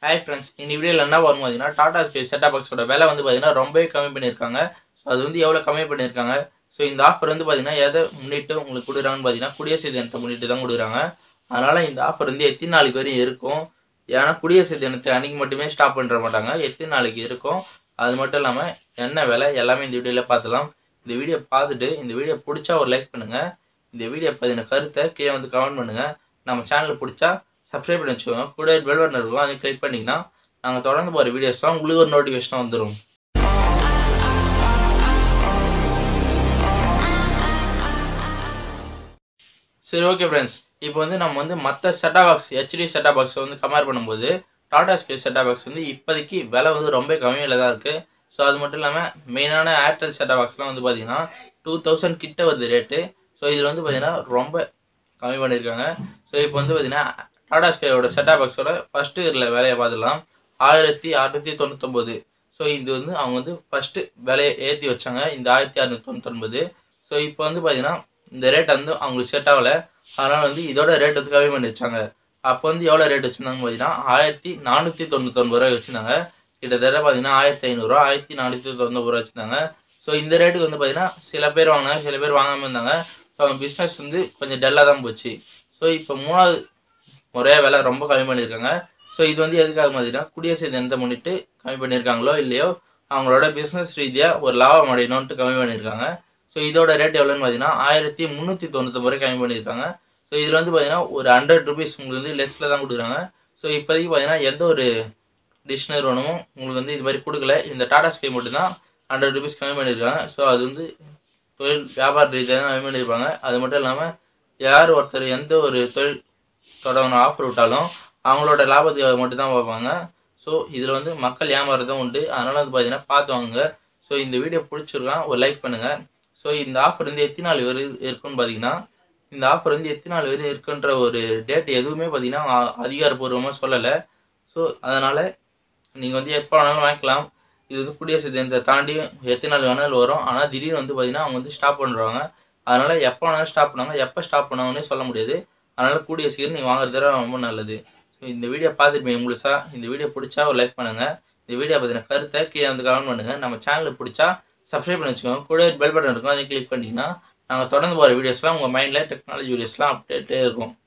hi friends இந்த வீடியோவில் என்ன வரும் பார்த்தீங்கன்னா டாடா ஸ்கை செட்டா பாக்ஸோட விலை வந்து பார்த்தீங்கன்னா ரொம்பவே கம்மி பண்ணியிருக்காங்க ஸோ அது வந்து எவ்வளோ கம்மி பண்ணியிருக்காங்க ஸோ இந்த ஆஃபர் வந்து பார்த்தீங்கன்னா எதை முன்னிட்டு உங்களுக்கு கொடுக்குறாங்கன்னு பார்த்தீங்கன்னா குடியரசு தினத்தை முன்னிட்டு தான் கொடுக்குறாங்க அதனால் இந்த ஆஃபர் வந்து எத்தனை நாளைக்கு வரையும் இருக்கும் ஏன்னா குடியரசு தினத்தை அன்றைக்கி மட்டுமே ஸ்டாப் பண்ணுற மாட்டாங்க எத்தனை நாளைக்கு இருக்கும் அது மட்டும் இல்லாமல் என்ன விலை எல்லாமே இந்த வீடியோவில் பார்த்துலாம் இந்த வீடியோ பார்த்துட்டு இந்த வீடியோ பிடிச்சா ஒரு லைக் பண்ணுங்கள் இந்த வீடியோ பற்றின கருத்தை கீழே வந்து கமெண்ட் பண்ணுங்கள் நம்ம சேனல் பிடிச்சா சப்ஸ்கிரைப் பண்ணி வச்சுக்கோங்க கூட பெல் பட்டன் இருக்கும் அதை கிளிக் பண்ணிங்கன்னா நாங்கள் தொடர்ந்து போகிற வீடியோஸ்லாம் உங்களுக்கு ஒரு நோட்டிஃபிகேஷன் வந்துடும் சரி ஓகே ஃப்ரெண்ட்ஸ் இப்போ வந்து நம்ம வந்து மற்ற செட்டா பாக்ஸ் ஹெச்டி செட்டா பாக்ஸை வந்து கம்பேர் பண்ணும்போது டாடா ஸ்கை செட்டா பாக்ஸ் வந்து இப்போதைக்கு விலை வந்து ரொம்ப கம்மியில் தான் இருக்குது ஸோ அது மட்டும் இல்லாமல் மெயினான ஏர்டெல் செட்டா பாக்ஸ்லாம் வந்து பார்த்தீங்கன்னா டூ தௌசண்ட் கிட்ட வருது ரேட்டு ஸோ இதில் வந்து பார்த்தீங்கன்னா ரொம்ப கம்மி பண்ணியிருக்காங்க ஸோ இப்போ வந்து பார்த்தீங்கன்னா டாடா ஸ்கையோட செட்டா பாக்ஸோட ஃபஸ்ட்டு இயரில் வேலையை பார்த்துக்கலாம் ஆயிரத்தி அறுநூற்றி தொண்ணூத்தொம்பது ஸோ இது வந்து அவங்க வந்து ஃபஸ்ட்டு விலையை ஏற்றி வச்சாங்க இந்த ஆயிரத்தி அறுநூற்றி தொண்ணூத்தொன்பது ஸோ இப்போ வந்து பார்த்தீங்கன்னா இந்த ரேட் வந்து அவங்களுக்கு செட் ஆகலை அதனால் வந்து இதோட ரேட் வந்து கம்மி பண்ணி வச்சாங்க அப்போ வந்து எவ்வளோ ரேட் வச்சுருந்தாங்க பார்த்தீங்கன்னா ஆயிரத்தி நானூற்றி தொண்ணூத்தொன்பது ரூபாய் வச்சுருந்தாங்க கிட்டத்தட்ட பார்த்தீங்கன்னா ஆயிரத்தி ஐநூறுரூவா ஆயிரத்தி நானூற்றி தொண்ணூறு ரூபா வச்சுருந்தாங்க ஸோ இந்த ரேட்டுக்கு வந்து பார்த்தீங்கன்னா சில பேர் வாங்கினாங்க சில பேர் வாங்காமல் இருந்தாங்க ஸோ அவங்க பிஸ்னஸ் வந்து கொஞ்சம் டல்லாக தான் போச்சு ஸோ இப்போ மூணாவது முறையாக விலை ரொம்ப கம்மி பண்ணியிருக்காங்க ஸோ இது வந்து எதுக்காக பார்த்தீங்கன்னா குடியரசு தினத்தை முன்னிட்டு கம்மி பண்ணியிருக்காங்களோ இல்லையோ அவங்களோட பிஸ்னஸ் ரீதியாக ஒரு லாபம் அடையணும்ட்டு கம்மி பண்ணியிருக்காங்க ஸோ இதோட ரேட் எவ்வளோன்னு பார்த்தீங்கன்னா ஆயிரத்தி முந்நூற்றி தொண்ணூத்தொம்பது ரூபாய் கம்மி பண்ணியிருக்காங்க ஸோ இதில் வந்து பார்த்தீங்கன்னா ஒரு ஹண்ட்ரட் ருபீஸ் உங்களுக்கு வந்து லெஸ்ஸில் தான் கொடுக்குறாங்க ஸோ இப்போதைக்கு பார்த்தீங்கன்னா எந்த ஒரு டிஷ் நிறுவனமும் உங்களுக்கு வந்து இது மாதிரி கொடுக்கல இந்த டாடா ஸ்கை மட்டும்தான் ஹண்ட்ரட் ருபீஸ் கம்மி பண்ணியிருக்காங்க ஸோ அது வந்து தொழில் வியாபார ரீதியாக தான் கம்மி பண்ணியிருப்பாங்க அது மட்டும் இல்லாமல் யார் ஒருத்தர் எந்த ஒரு தொழில் தொடங்கணும் ஆஃபர் விட்டாலும் அவங்களோட லாபத்துக்காக மட்டும்தான் பார்ப்பாங்க ஸோ இதில் வந்து மக்கள் ஏமாறதும் உண்டு அதனால் வந்து பார்த்தீங்கன்னா பார்த்து வாங்குங்க ஸோ இந்த வீடியோ பிடிச்சிருக்கான் ஒரு லைக் பண்ணுங்கள் ஸோ இந்த ஆஃபர் வந்து எத்தனை நாள் வரை இருக்குன்னு பார்த்தீங்கன்னா இந்த ஆஃபர் வந்து எத்தனை நாள் வரை இருக்குன்ற ஒரு டேட் எதுவுமே பார்த்தீங்கன்னா அதிகாரப்பூர்வமாக சொல்லலை ஸோ அதனால் நீங்கள் வந்து எப்போ வேணாலும் வாங்கிக்கலாம் இது வந்து குடியரசு தினத்தை தாண்டி எத்தனை நாள் வேணாலும் வரும் ஆனால் திடீர்னு வந்து பார்த்தீங்கன்னா அவங்க வந்து ஸ்டாப் பண்ணுறாங்க அதனால் எப்போ வேணாலும் ஸ்டாப் பண்ணாங்க எப்போ ஸ்டாப் பண்ணாங்கன்னே சொல்ல முடியாது அதனால் கூடிய சீக்கிரம் நீங்கள் வாங்குறது ரொம்ப நல்லது ஸோ இந்த வீடியோ பார்த்துட்டு முழுசா இந்த வீடியோ பிடிச்சா ஒரு லைக் பண்ணுங்கள் இந்த வீடியோ பற்றின கருத்தை கீழே வந்து கமெண்ட் பண்ணுங்கள் நம்ம சேனலுக்கு பிடிச்சா சப்ஸ்கிரைப் பண்ணி வச்சுக்கோங்க கூட பெல் பட்டன் இருக்கும் அதை கிளிக் பண்ணிங்கன்னா நாங்கள் தொடர்ந்து போகிற வீடியோஸ்லாம் உங்கள் மைண்டில் டெக்னாலஜி வீடியோஸ்லாம் அப்டேட்டே இருக்கும்